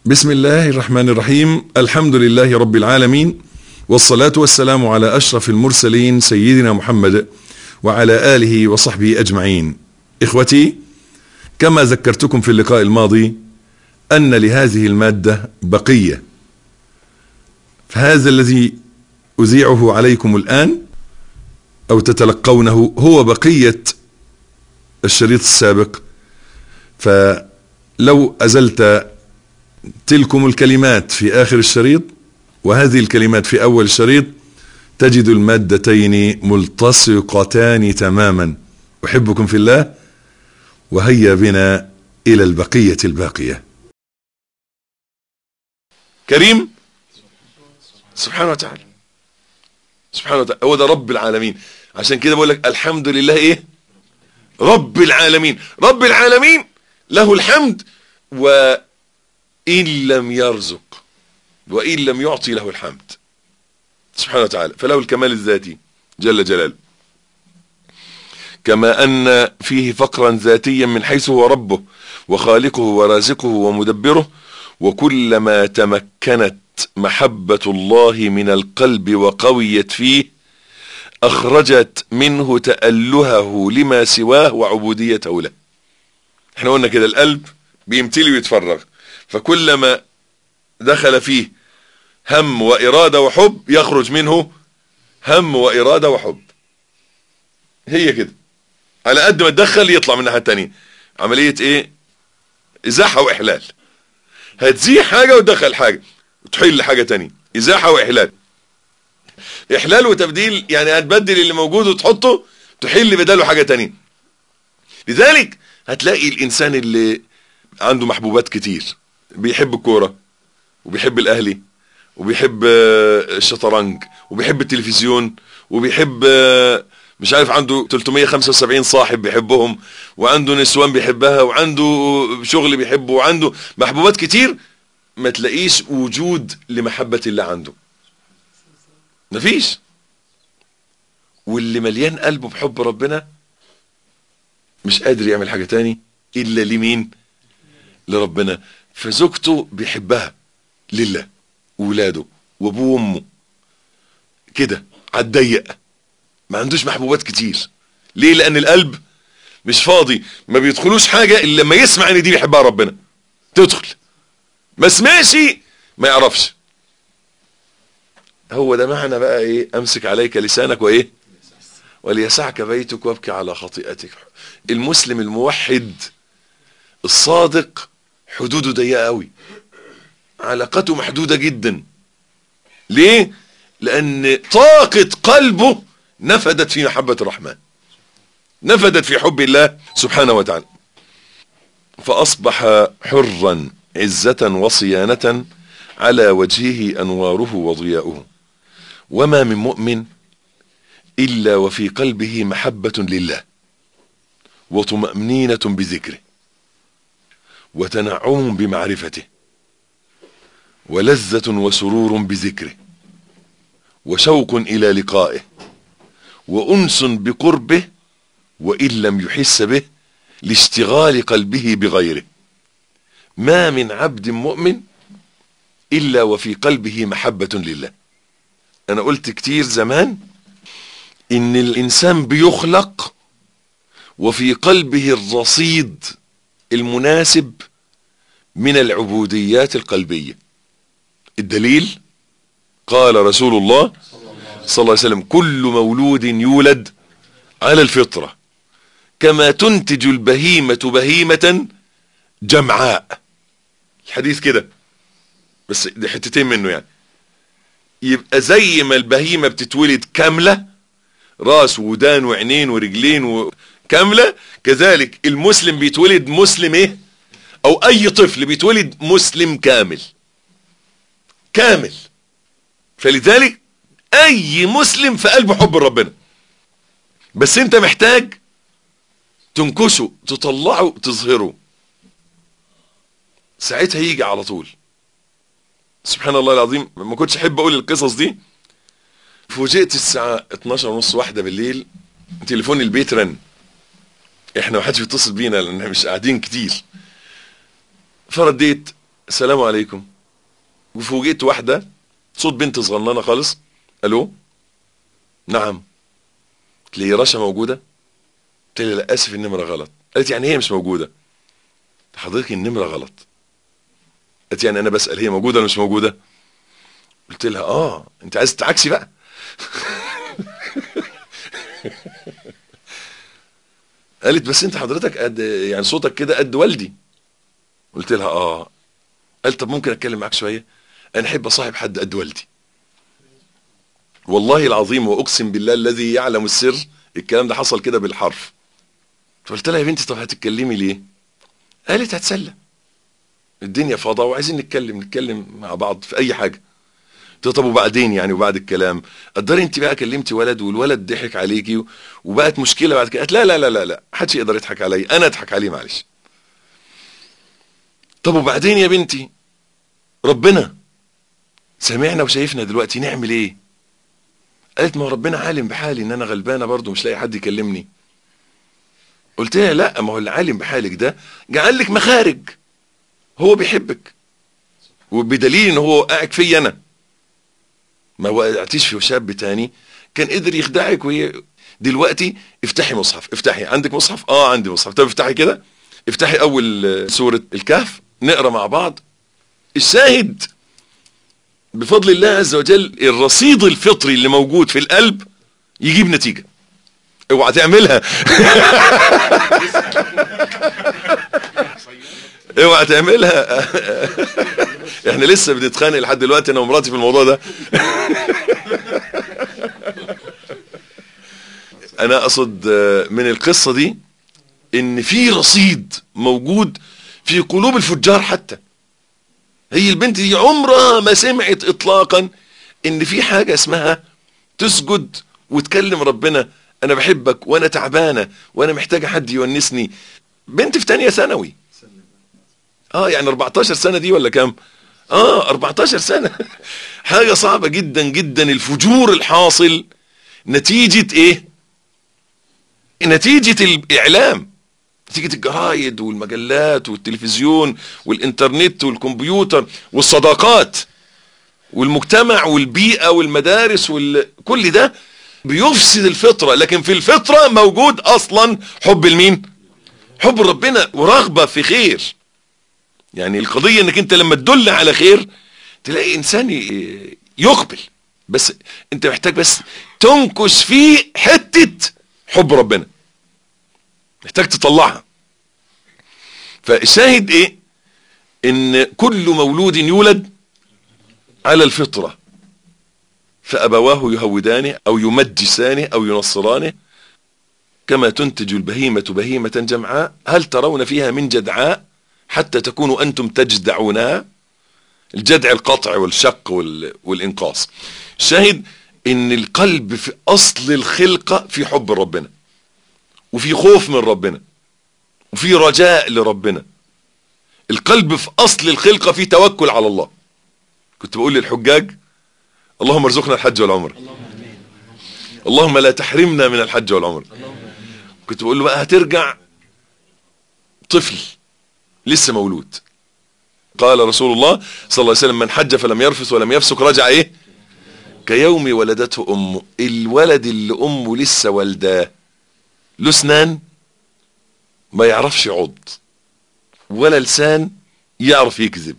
بسم الله الرحمن الرحيم الحمد لله رب العالمين والصلاة والسلام على أشرف المرسلين سيدنا محمد وعلى آله وصحبه أجمعين إخوتي كما ذكرتكم في اللقاء الماضي أن لهذه المادة بقية فهذا الذي أذيعه عليكم الآن أو تتلقونه هو بقية الشريط السابق فلو أزلت تلكم الكلمات في آخر الشريط وهذه الكلمات في أول الشريط تجد المادتين ملتصقتان تماما أحبكم في الله وهيا بنا إلى البقية الباقية كريم سبحانه وتعالى سبحانه وتعالى هو ده رب العالمين عشان كده بقول لك الحمد لله ايه رب العالمين رب العالمين له الحمد وإن لم يرزق وإن لم يعطي له الحمد سبحانه وتعالى فله الكمال الذاتي جل جلاله كما أن فيه فقرا ذاتيا من حيث هو ربه وخالقه ورازقه ومدبره وكلما تمكنت محبة الله من القلب وقويت فيه أخرجت منه تألهه لما سواه وعبوديته له احنا قلنا كده القلب بيمتلي ويتفرغ فكلما دخل فيه هم وإرادة وحب يخرج منه هم وإرادة وحب هي كده على قد ما تدخل يطلع من الناحية التانية عملية ايه ازاحة واحلال هتزيح حاجة وتدخل حاجة وتحل حاجة تانية ازاحة واحلال احلال وتبديل يعني هتبدل اللي موجود وتحطه تحل بداله حاجة تانية لذلك هتلاقي الانسان اللي عنده محبوبات كتير بيحب الكورة وبيحب الاهلي وبيحب الشطرنج وبيحب التلفزيون وبيحب مش عارف عنده 375 صاحب بيحبهم وعنده نسوان بيحبها وعنده شغل بيحبه وعنده محبوبات كتير ما تلاقيش وجود لمحبة الله عنده مفيش واللي مليان قلبه بحب ربنا مش قادر يعمل حاجة تاني إلا لمين لربنا فزوجته بيحبها لله وولاده وابوه وامه كده عالضيق ما عندوش محبوبات كتير ليه لان القلب مش فاضي ما بيدخلوش حاجة الا لما يسمع ان دي بيحبها ربنا تدخل ما سمعش ما يعرفش هو ده معنى بقى ايه امسك عليك لسانك وايه وليسعك بيتك وابكي على خطيئتك المسلم الموحد الصادق حدوده ضيقه قوي علاقته محدودة جدا ليه لان طاقة قلبه نفدت في محبة الرحمن نفدت في حب الله سبحانه وتعالى فأصبح حرا عزة وصيانة على وجهه أنواره وضياؤه وما من مؤمن إلا وفي قلبه محبة لله وطمأنينة بذكره وتنعم بمعرفته ولذة وسرور بذكره وشوق إلى لقائه وأنس بقربه وإن لم يحس به لاشتغال قلبه بغيره ما من عبد مؤمن إلا وفي قلبه محبة لله أنا قلت كتير زمان إن الإنسان بيخلق وفي قلبه الرصيد المناسب من العبوديات القلبية الدليل قال رسول الله صلى الله عليه وسلم كل مولود يولد على الفطرة كما تنتج البهيمة بهيمة جمعاء الحديث كده بس دي حتتين منه يعني يبقى زي ما البهيمة بتتولد كاملة راس ودان وعينين ورجلين وكاملة كذلك المسلم بيتولد مسلم ايه او اي طفل بيتولد مسلم كامل كامل فلذلك اي مسلم في قلبه حب ربنا بس انت محتاج تنكشه تطلعه تظهره ساعتها يجي على طول سبحان الله العظيم ما كنتش احب اقول القصص دي فوجئت الساعة 12 ونص واحدة بالليل تليفون البيت رن احنا ما حدش بيتصل بينا لان مش قاعدين كتير فرديت السلام عليكم وفوجئت واحدة صوت بنت صغننة خالص الو نعم قلت لي رشا موجودة قلت لي لا اسف النمرة غلط قالت يعني هي مش موجودة حضرتك النمرة غلط قالت يعني انا بسأل هي موجودة ولا مش موجودة قلت لها اه انت عايز تعكسي بقى قالت بس انت حضرتك قد يعني صوتك كده قد والدي قلت لها اه قالت طب ممكن اتكلم معاك شويه انا احب اصاحب حد قد والدي والله العظيم واقسم بالله الذي يعلم السر الكلام ده حصل كده بالحرف فقلت لها يا بنتي طب هتتكلمي ليه قالت هتسلى الدنيا فضاء وعايزين نتكلم نتكلم مع بعض في اي حاجه قلت طب وبعدين يعني وبعد الكلام قدر انت بقى كلمتي ولد والولد ضحك عليكي وبقت مشكله بعد كده قالت لا لا لا لا لا حدش يقدر يضحك علي انا اضحك عليه معلش طب وبعدين يا بنتي ربنا سمعنا وشايفنا دلوقتي نعمل ايه قالت ما هو ربنا عالم بحالي ان انا غلبانه برضه مش لاقي حد يكلمني قلت لها لا ما هو اللي عالم بحالك ده جعل لك مخارج هو بيحبك وبدليل ان هو قاعد فيا انا ما وقعتيش في شاب تاني كان قدر يخدعك وهي دلوقتي افتحي مصحف افتحي عندك مصحف اه عندي مصحف طب افتحي كده افتحي اول سورة الكهف نقرا مع بعض الشاهد بفضل الله عز وجل الرصيد الفطري اللي موجود في القلب يجيب نتيجة اوعى تعملها اوعى تعملها احنا لسه بنتخانق لحد دلوقتي انا ومراتي في الموضوع ده انا اقصد من القصة دي ان في رصيد موجود في قلوب الفجار حتى هي البنت دي عمرها ما سمعت اطلاقا ان في حاجة اسمها تسجد وتكلم ربنا انا بحبك وانا تعبانة وانا محتاجة حد يونسني بنت في تانية ثانوي اه يعني 14 سنة دي ولا كام اه 14 سنة حاجة صعبة جدا جدا الفجور الحاصل نتيجة ايه نتيجة الاعلام نتيجة الجرايد والمجلات والتلفزيون والانترنت والكمبيوتر والصداقات والمجتمع والبيئة والمدارس وكل ده بيفسد الفطرة لكن في الفطرة موجود اصلا حب المين حب ربنا ورغبة في خير يعني القضية انك انت لما تدل على خير تلاقي انسان يقبل بس انت محتاج بس تنكش فيه حتة حب ربنا محتاج تطلعها فالشاهد ايه ان كل مولود يولد على الفطرة فأبواه يهودانه أو يمجسانه أو ينصرانه كما تنتج البهيمة بهيمة جمعاء هل ترون فيها من جدعاء حتى تكونوا أنتم تجدعونها الجدع القطع والشق والإنقاص الشاهد ان القلب في أصل الخلقة في حب ربنا وفي خوف من ربنا وفي رجاء لربنا القلب في أصل الخلقة في توكل على الله كنت بقول للحجاج اللهم ارزقنا الحج والعمر اللهم لا تحرمنا من الحج والعمر كنت بقول له بقى هترجع طفل لسه مولود قال رسول الله صلى الله عليه وسلم من حج فلم يرفث ولم يفسق رجع ايه كيوم ولدته امه الولد اللي امه لسه والداه له اسنان ما يعرفش يعض ولا لسان يعرف يكذب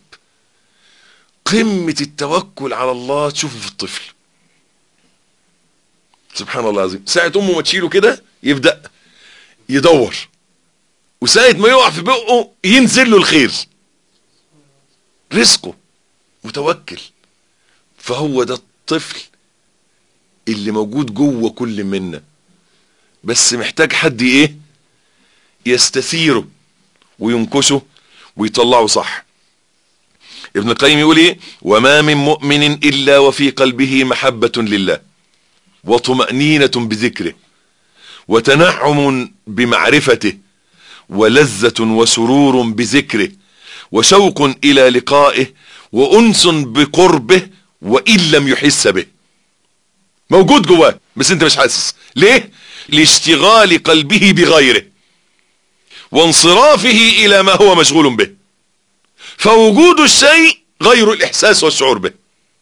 قمة التوكل على الله تشوفه في الطفل سبحان الله العظيم ساعة امه ما تشيله كده يبدأ يدور وساعة ما يقع في بقه ينزل له الخير رزقه متوكل فهو ده الطفل اللي موجود جوه كل منا بس محتاج حد ايه يستثيره وينكشه ويطلعه صح ابن القيم يقول ايه وما من مؤمن الا وفي قلبه محبة لله وطمأنينة بذكره وتنعم بمعرفته ولذة وسرور بذكره وشوق الى لقائه وانس بقربه وان لم يحس به موجود جواه بس انت مش حاسس ليه لاشتغال قلبه بغيره وانصرافه الى ما هو مشغول به فوجود الشيء غير الإحساس والشعور به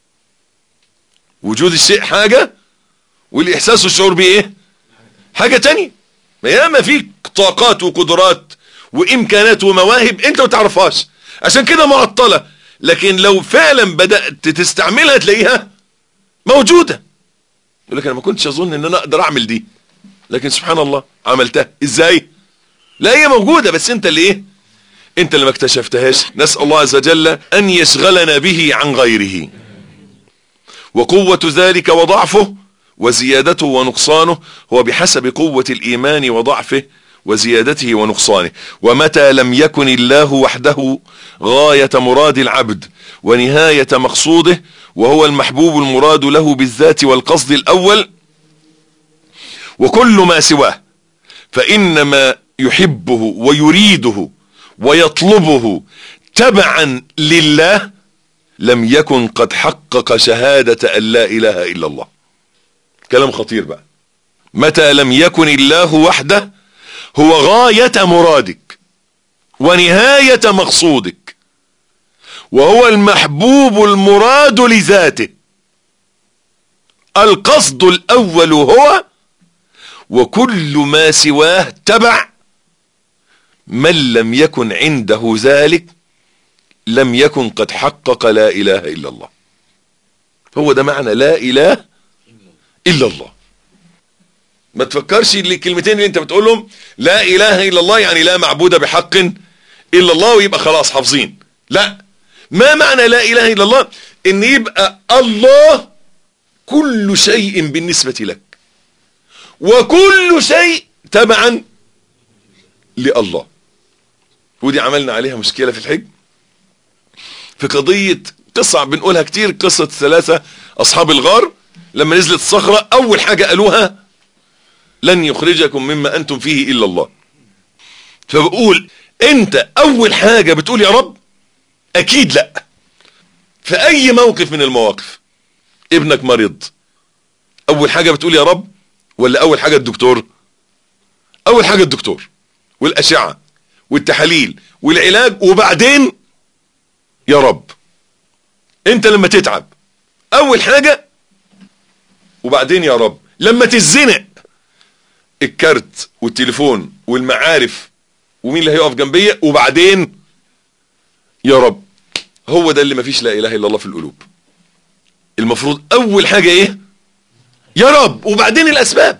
وجود الشيء حاجة والإحساس والشعور به إيه حاجة تانية ما ياما فيك طاقات وقدرات وإمكانات ومواهب أنت ما تعرفهاش عشان كده معطلة لكن لو فعلا بدأت تستعملها تلاقيها موجودة يقول لك أنا ما كنتش أظن أن أنا أقدر أعمل دي لكن سبحان الله عملتها إزاي لا هي موجودة بس أنت اللي إيه أنت اللي ما اكتشفتهاش نسأل الله عز وجل أن يشغلنا به عن غيره وقوة ذلك وضعفه وزيادته ونقصانه هو بحسب قوة الإيمان وضعفه وزيادته ونقصانه ومتى لم يكن الله وحده غاية مراد العبد ونهاية مقصوده وهو المحبوب المراد له بالذات والقصد الأول وكل ما سواه فإنما يحبه ويريده ويطلبه تبعا لله لم يكن قد حقق شهادة أن لا إله إلا الله كلام خطير بقى متى لم يكن الله وحده هو غاية مرادك ونهاية مقصودك وهو المحبوب المراد لذاته القصد الأول هو وكل ما سواه تبع من لم يكن عنده ذلك لم يكن قد حقق لا إله إلا الله هو ده معنى لا إله إلا الله ما تفكرش الكلمتين اللي انت بتقولهم لا إله إلا الله يعني لا معبود بحق إلا الله ويبقى خلاص حافظين لا ما معنى لا إله إلا الله ان يبقى الله كل شيء بالنسبة لك وكل شيء تبعا لله ودي عملنا عليها مشكلة في الحج في قضية قصة بنقولها كتير قصة ثلاثة أصحاب الغار لما نزلت الصخرة أول حاجة قالوها لن يخرجكم مما أنتم فيه إلا الله فبقول أنت أول حاجة بتقول يا رب أكيد لا في أي موقف من المواقف ابنك مريض أول حاجة بتقول يا رب ولا أول حاجة الدكتور أول حاجة الدكتور والأشعة والتحاليل والعلاج وبعدين يا رب انت لما تتعب اول حاجة وبعدين يا رب لما تزنق الكارت والتليفون والمعارف ومين اللي هيقف جنبية وبعدين يا رب هو ده اللي مفيش لا اله الا الله في القلوب المفروض اول حاجة ايه يا رب وبعدين الاسباب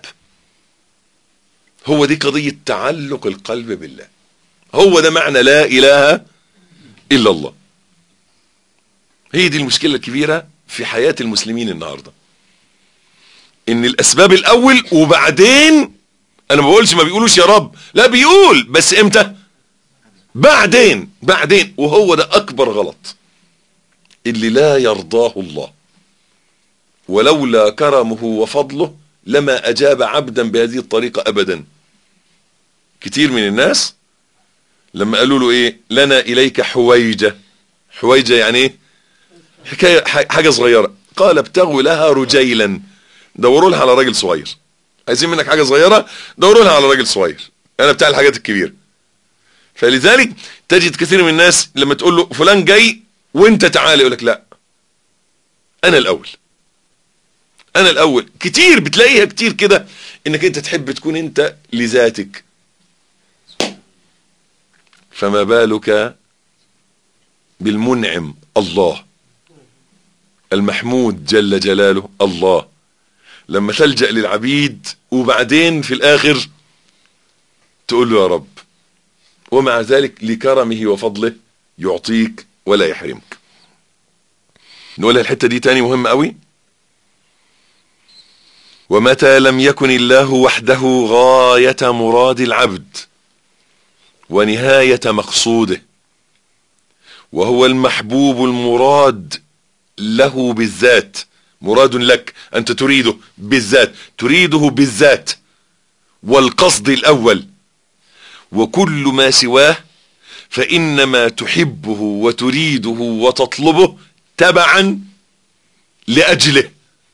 هو دي قضية تعلق القلب بالله هو ده معنى لا اله الا الله هي دي المشكلة الكبيرة في حياة المسلمين النهاردة ان الاسباب الاول وبعدين انا ما بقولش ما بيقولوش يا رب لا بيقول بس امتى بعدين بعدين وهو ده اكبر غلط اللي لا يرضاه الله ولولا كرمه وفضله لما اجاب عبدا بهذه الطريقة ابدا كتير من الناس لما قالوا له ايه لنا اليك حويجة حويجة يعني ايه حكاية حاجة صغيرة قال ابتغوا لها رجيلا دوروا لها على راجل صغير عايزين منك حاجة صغيرة دوروا لها على راجل صغير انا بتاع الحاجات الكبيرة فلذلك تجد كثير من الناس لما تقول له فلان جاي وانت تعالى يقول لك لا انا الاول انا الاول كتير بتلاقيها كتير كده انك انت تحب تكون انت لذاتك فما بالك بالمنعم الله المحمود جل جلاله الله لما تلجأ للعبيد وبعدين في الآخر تقول له يا رب ومع ذلك لكرمه وفضله يعطيك ولا يحرمك نقولها الحتة دي تاني مهمة قوي ومتى لم يكن الله وحده غاية مراد العبد ونهاية مقصوده وهو المحبوب المراد له بالذات مراد لك أنت تريده بالذات تريده بالذات والقصد الأول وكل ما سواه فإنما تحبه وتريده وتطلبه تبعا لأجله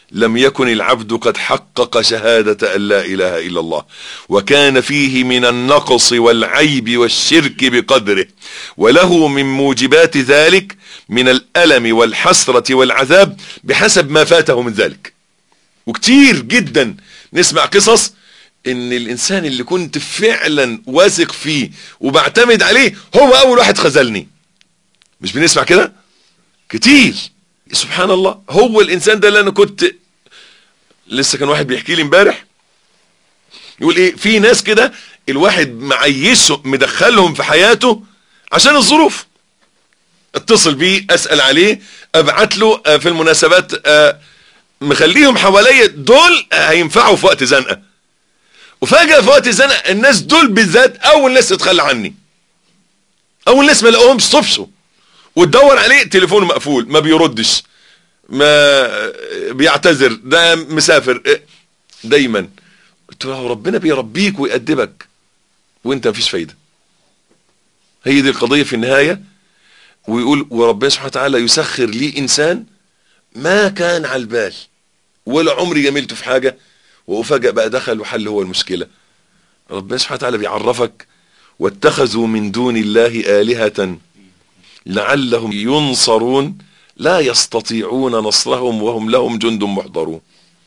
لم يكن العبد قد حقق شهادة أن لا إله إلا الله وكان فيه من النقص والعيب والشرك بقدره وله من موجبات ذلك من الألم والحسرة والعذاب بحسب ما فاته من ذلك وكتير جدا نسمع قصص ان الانسان اللي كنت فعلا واثق فيه وبعتمد عليه هو اول واحد خذلني مش بنسمع كده كتير سبحان الله هو الانسان ده اللي انا كنت لسه كان واحد بيحكي لي امبارح يقول ايه في ناس كده الواحد معيشه مدخلهم في حياته عشان الظروف اتصل بيه اسال عليه ابعت له في المناسبات مخليهم حواليا دول هينفعوا في وقت زنقه وفجاه في وقت زنقه الناس دول بالذات اول ناس تتخلى عني اول ناس ما لقوهمش صفشوا وتدور عليه تليفونه مقفول ما بيردش ما بيعتذر ده مسافر دايما قلت له ربنا بيربيك ويأدبك وانت مفيش فايدة هي دي القضية في النهاية ويقول وربنا سبحانه وتعالى يسخر لي انسان ما كان على البال ولا عمري جملته في حاجة وأفاجأ بقى دخل وحل هو المشكلة ربنا سبحانه وتعالى بيعرفك واتخذوا من دون الله آلهة لعلهم ينصرون لا يستطيعون نصرهم وهم لهم جند محضرون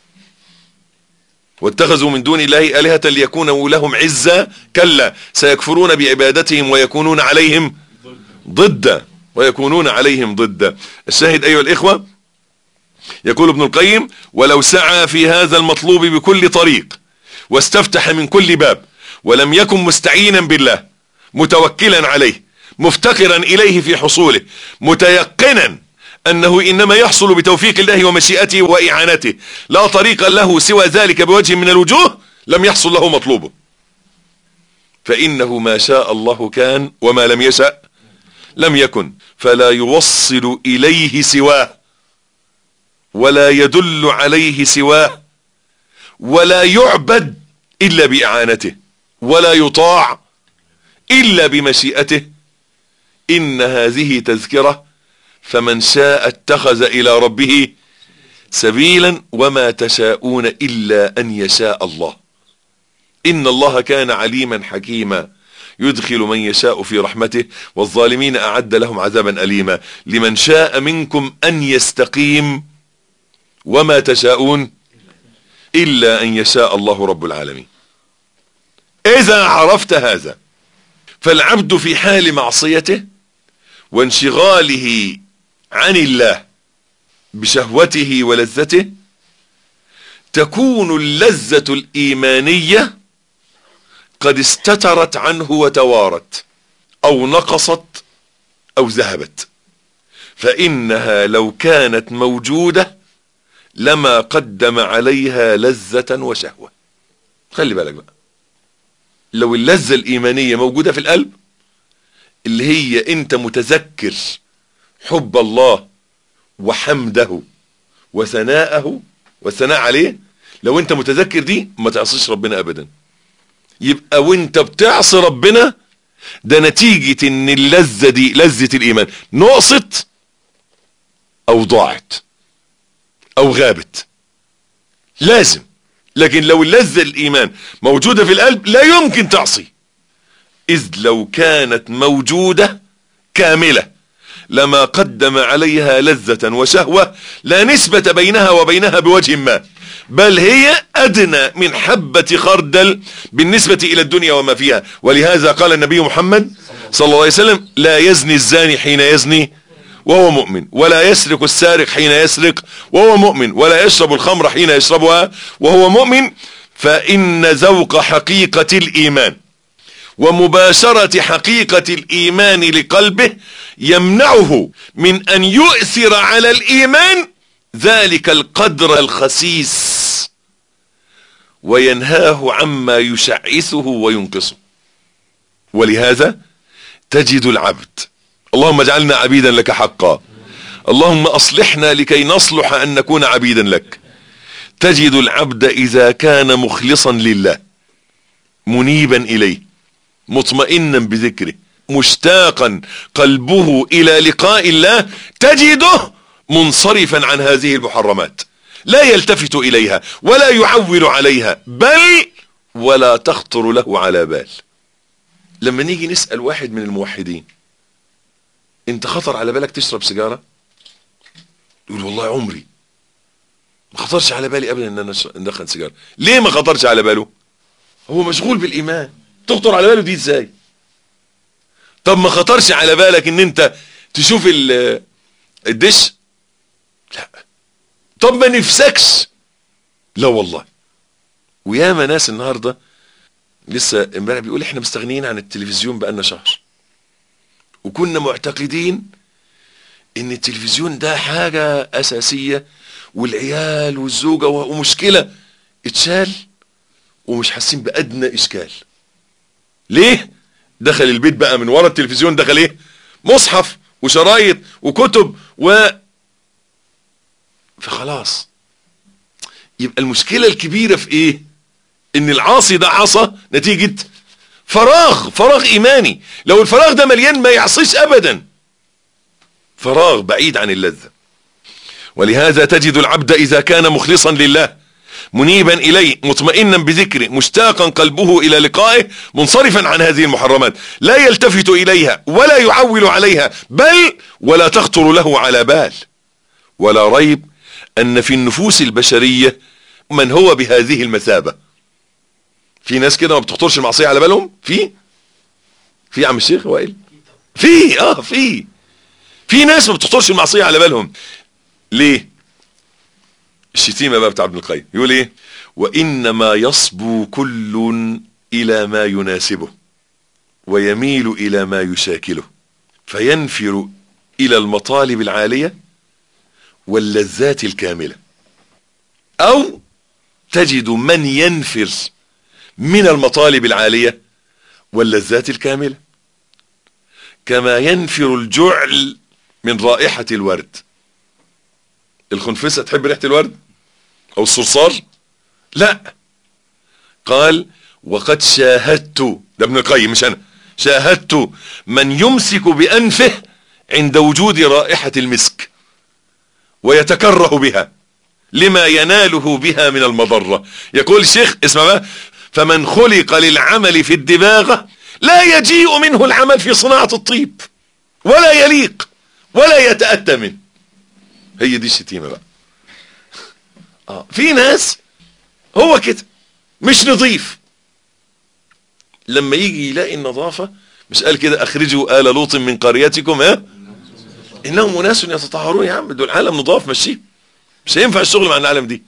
واتخذوا من دون الله آلهة ليكونوا لهم عزة كلا سيكفرون بعبادتهم ويكونون عليهم ضد ويكونون عليهم ضد الشاهد أيها الإخوة يقول ابن القيم ولو سعى في هذا المطلوب بكل طريق واستفتح من كل باب ولم يكن مستعينا بالله متوكلا عليه مفتقرا إليه في حصوله متيقنا أنه إنما يحصل بتوفيق الله ومشيئته وإعانته لا طريق له سوى ذلك بوجه من الوجوه لم يحصل له مطلوبه فإنه ما شاء الله كان وما لم يشأ لم يكن فلا يوصل إليه سواه ولا يدل عليه سواه ولا يعبد إلا بإعانته ولا يطاع إلا بمشيئته إن هذه تذكرة فمن شاء اتخذ إلى ربه سبيلا وما تشاءون إلا أن يشاء الله إن الله كان عليما حكيما يدخل من يشاء في رحمته والظالمين أعد لهم عذابا أليما لمن شاء منكم أن يستقيم وما تشاءون إلا أن يشاء الله رب العالمين إذا عرفت هذا فالعبد في حال معصيته وانشغاله عن الله بشهوته ولذته تكون اللذة الإيمانية قد استترت عنه وتوارت أو نقصت أو ذهبت فإنها لو كانت موجودة لما قدم عليها لذة وشهوة خلي بالك بقى لو اللذة الإيمانية موجودة في القلب اللي هي انت متذكر حب الله وحمده وثناءه والثناء عليه لو انت متذكر دي ما تعصيش ربنا ابدا يبقى وانت بتعصي ربنا ده نتيجة ان اللذة دي لذة الايمان نقصت او ضاعت او غابت لازم لكن لو اللذة الايمان موجودة في القلب لا يمكن تعصي إذ لو كانت موجودة كاملة لما قدم عليها لذة وشهوة لا نسبة بينها وبينها بوجه ما بل هي أدنى من حبة خردل بالنسبة إلى الدنيا وما فيها ولهذا قال النبي محمد صلى الله عليه وسلم لا يزني الزاني حين يزني وهو مؤمن ولا يسرق السارق حين يسرق وهو مؤمن ولا يشرب الخمر حين يشربها وهو مؤمن فإن ذوق حقيقة الإيمان ومباشرة حقيقة الإيمان لقلبه يمنعه من أن يؤثر على الإيمان ذلك القدر الخسيس وينهاه عما يشعثه وينقصه ولهذا تجد العبد اللهم اجعلنا عبيدا لك حقا اللهم أصلحنا لكي نصلح أن نكون عبيدا لك تجد العبد إذا كان مخلصا لله منيبا إليه مطمئنا بذكره مشتاقا قلبه الى لقاء الله تجده منصرفا عن هذه المحرمات لا يلتفت إليها ولا يعول عليها بل ولا تخطر له على بال لما نيجي نسأل واحد من الموحدين انت خطر على بالك تشرب سيجارة يقول والله عمري ما خطرش على بالي ابدا ان انا ندخن سيجاره ليه ما خطرش على باله هو مشغول بالايمان تخطر على باله دي ازاي طب ما خطرش على بالك ان انت تشوف الدش لا طب ما نفسكش لا والله وياما ناس النهارده لسه امبارح بيقول احنا مستغنيين عن التلفزيون بقالنا شهر وكنا معتقدين ان التلفزيون ده حاجة اساسية والعيال والزوجة ومشكلة اتشال ومش حاسين بادنى اشكال ليه دخل البيت بقى من ورا التلفزيون دخل ايه مصحف وشرايط وكتب و فخلاص يبقى المشكلة الكبيرة في ايه ان العاصي ده عصى نتيجة فراغ فراغ ايماني لو الفراغ ده مليان ما يعصيش ابدا فراغ بعيد عن اللذة ولهذا تجد العبد اذا كان مخلصا لله منيبا اليه مطمئنا بذكره مشتاقا قلبه الى لقائه منصرفا عن هذه المحرمات لا يلتفت اليها ولا يعول عليها بل ولا تخطر له على بال ولا ريب ان في النفوس البشرية من هو بهذه المثابة في ناس كده ما بتخطرش المعصية على بالهم في في عم الشيخ وائل في اه في في ناس ما بتخطرش المعصية على بالهم ليه الشتيمة بقى بتاع ابن القيم يقول ايه وانما يصبو كل الى ما يناسبه ويميل الى ما يشاكله فينفر الى المطالب العالية واللذات الكاملة او تجد من ينفر من المطالب العالية واللذات الكاملة كما ينفر الجعل من رائحة الورد الخنفسة تحب ريحة الورد او الصرصار لا قال وقد شاهدت ده ابن القيم مش انا شاهدت من يمسك بانفه عند وجود رائحة المسك ويتكره بها لما يناله بها من المضرة يقول الشيخ اسمع بقى فمن خلق للعمل في الدباغة لا يجيء منه العمل في صناعة الطيب ولا يليق ولا يتأتى منه هي دي الشتيمة بقى آه. في ناس هو كده مش نظيف لما يجي يلاقي النظافة مش قال كده اخرجوا آل لوط من قريتكم ها انهم اناس يتطهرون يا عم دول عالم نضاف مشيه مش هينفع الشغل مع العالم دي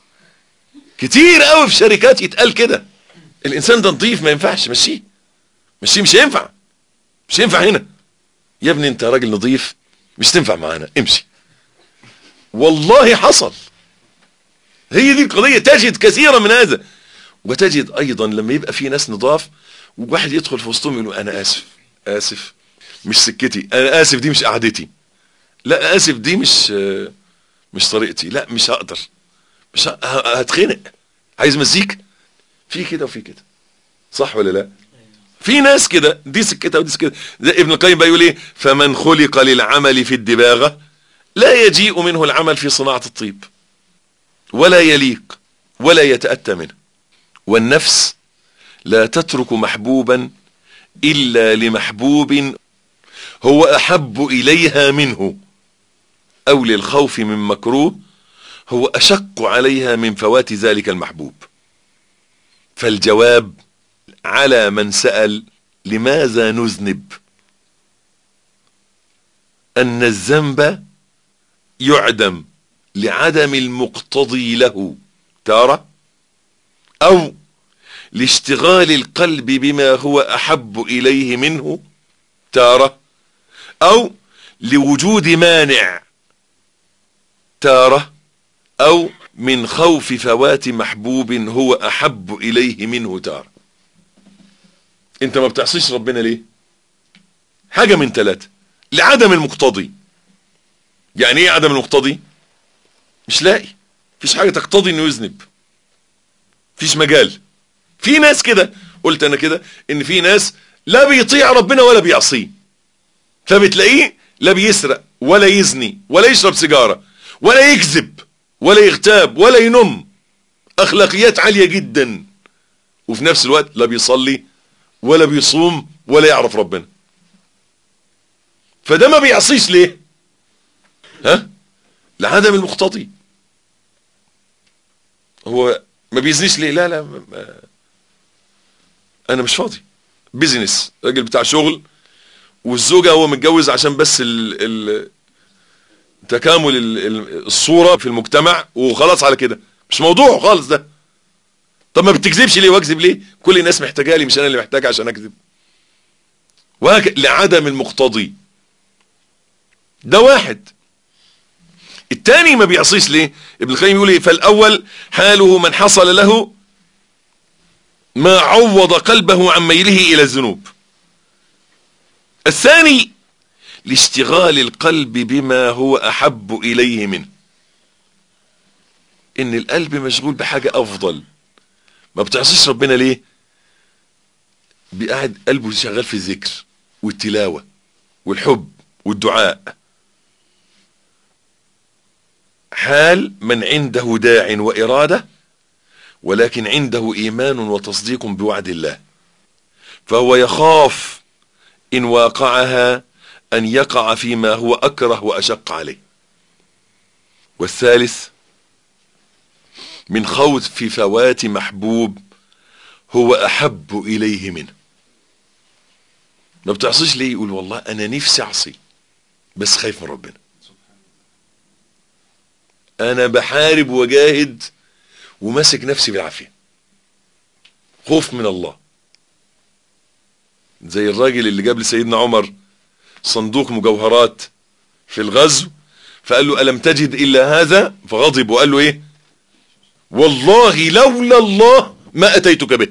كتير قوي في شركات يتقال كده الانسان ده نظيف ما ينفعش مشيه مشيه مش هينفع مش هينفع هنا يا ابني انت راجل نظيف مش تنفع معانا امشي والله حصل هي دي القضية تجد كثيرا من هذا وتجد ايضا لما يبقى في ناس نضاف وواحد يدخل في وسطهم يقول انا اسف اسف مش سكتي انا اسف دي مش قعدتي لا اسف دي مش مش طريقتي لا مش هقدر مش هتخنق عايز مزيك في كده وفي كده صح ولا لا في ناس كده دي سكتها ودي سكتها زي ابن القيم بيقول ايه فمن خلق للعمل في الدباغة لا يجيء منه العمل في صناعة الطيب ولا يليق ولا يتأتى منه والنفس لا تترك محبوبا إلا لمحبوب هو أحب إليها منه أو للخوف من مكروه هو أشق عليها من فوات ذلك المحبوب فالجواب على من سأل لماذا نذنب أن الذنب يعدم لعدم المقتضي له تارة أو لاشتغال القلب بما هو أحب إليه منه تارة أو لوجود مانع تارة أو من خوف فوات محبوب هو أحب إليه منه تارة انت ما بتعصيش ربنا ليه حاجة من ثلاثة لعدم المقتضي يعني ايه عدم المقتضي مش لاقي فيش حاجة تقتضي انه يذنب فيش مجال في ناس كده قلت انا كده ان في ناس لا بيطيع ربنا ولا بيعصيه فبتلاقيه لا بيسرق ولا يزني ولا يشرب سيجارة ولا يكذب ولا يغتاب ولا ينم اخلاقيات عالية جدا وفي نفس الوقت لا بيصلي ولا بيصوم ولا يعرف ربنا فده ما بيعصيش ليه ها لعدم المقتضي هو ما بيزنيش ليه لا لا ما انا مش فاضي بيزنس راجل بتاع شغل والزوجة هو متجوز عشان بس ال ال تكامل ال الصورة في المجتمع وخلاص على كده مش موضوع خالص ده طب ما بتكذبش ليه واكذب ليه كل الناس محتاجة لي مش انا اللي محتاج عشان اكذب وهك لعدم المقتضي ده واحد التاني ما بيعصيش ليه ابن القيم يقول ايه فالاول حاله من حصل له ما عوض قلبه عن ميله الى الذنوب الثاني لاشتغال القلب بما هو احب اليه منه ان القلب مشغول بحاجة افضل ما بتعصيش ربنا ليه بقعد قلبه شغال في الذكر والتلاوة والحب والدعاء حال من عنده داع وإرادة ولكن عنده إيمان وتصديق بوعد الله فهو يخاف إن واقعها أن يقع فيما هو أكره وأشق عليه والثالث من خوف في فوات محبوب هو أحب إليه منه ما بتعصيش ليه يقول والله أنا نفسي أعصي بس خايف من ربنا أنا بحارب وجاهد وماسك نفسي بالعافية خوف من الله زي الراجل اللي جاب لسيدنا عمر صندوق مجوهرات في الغزو فقال له ألم تجد إلا هذا فغضب وقال له إيه والله لولا الله ما أتيتك به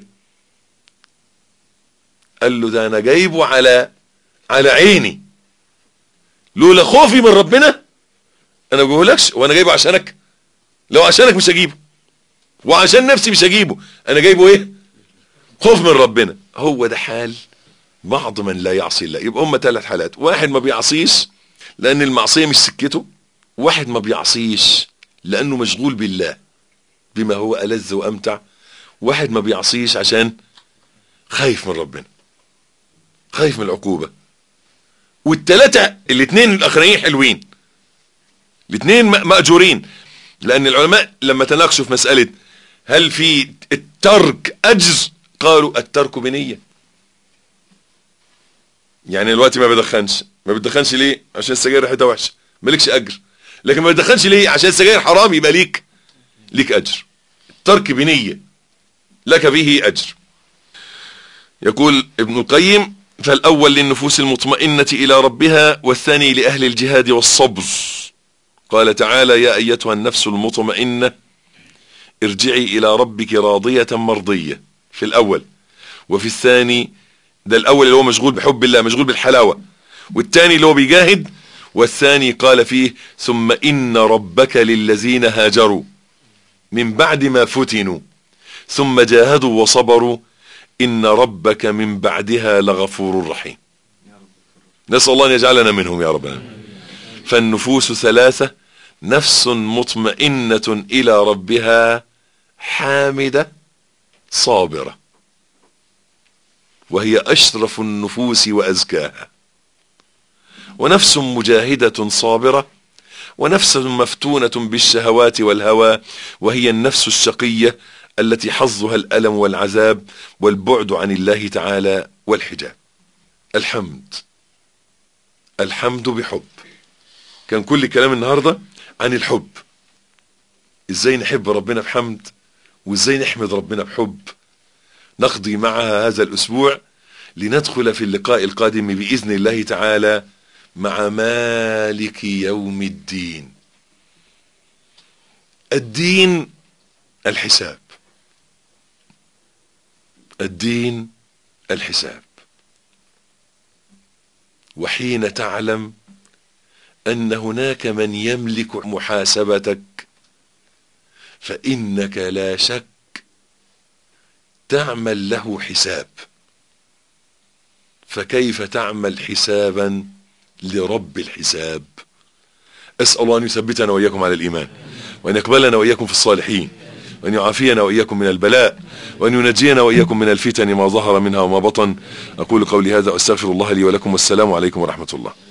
قال له ده أنا جايبه على على عيني لولا خوفي من ربنا أنا ما بقولكش وأنا جايبه عشانك لو عشانك مش هجيبه وعشان نفسي مش هجيبه أنا جايبه إيه خوف من ربنا هو ده حال بعض من لا يعصي الله يبقى هم ثلاث حالات واحد ما بيعصيش لأن المعصية مش سكته واحد ما بيعصيش لأنه مشغول بالله بما هو ألذ وأمتع واحد ما بيعصيش عشان خايف من ربنا خايف من العقوبة والتلاتة الاثنين الأخرين حلوين الاثنين مأجورين لأن العلماء لما تناقشوا في مسألة هل في الترك أجر قالوا الترك بنية يعني دلوقتي ما بدخنش ما بدخنش ليه عشان السجاير ريحتها وحشه مالكش اجر لكن ما بدخنش ليه عشان السجاير حرام يبقى ليك ليك اجر ترك بنيه لك به اجر يقول ابن القيم فالاول للنفوس المطمئنه الى ربها والثاني لاهل الجهاد والصبر قال تعالى يا ايتها النفس المطمئنه ارجعي الى ربك راضيه مرضيه في الاول وفي الثاني ده الاول اللي هو مشغول بحب الله مشغول بالحلاوة والثاني اللي هو بيجاهد والثاني قال فيه ثم ان ربك للذين هاجروا من بعد ما فتنوا ثم جاهدوا وصبروا ان ربك من بعدها لغفور رحيم نسأل الله ان يجعلنا منهم يا رب فالنفوس ثلاثة نفس مطمئنة الى ربها حامدة صابرة وهي أشرف النفوس وأزكاها ونفس مجاهدة صابرة ونفس مفتونة بالشهوات والهوى وهي النفس الشقية التي حظها الألم والعذاب والبعد عن الله تعالى والحجاب الحمد الحمد بحب كان كل كلام النهاردة عن الحب ازاي نحب ربنا بحمد وازاي نحمد ربنا بحب نقضي معها هذا الأسبوع لندخل في اللقاء القادم بإذن الله تعالى مع مالك يوم الدين الدين الحساب الدين الحساب وحين تعلم أن هناك من يملك محاسبتك فإنك لا شك تعمل له حساب فكيف تعمل حسابا لرب الحساب أسأل الله أن يثبتنا وإياكم على الإيمان وأن يقبلنا وإياكم في الصالحين وأن يعافينا وإياكم من البلاء وأن ينجينا وإياكم من الفتن ما ظهر منها وما بطن أقول قولي هذا وأستغفر الله لي ولكم والسلام عليكم ورحمة الله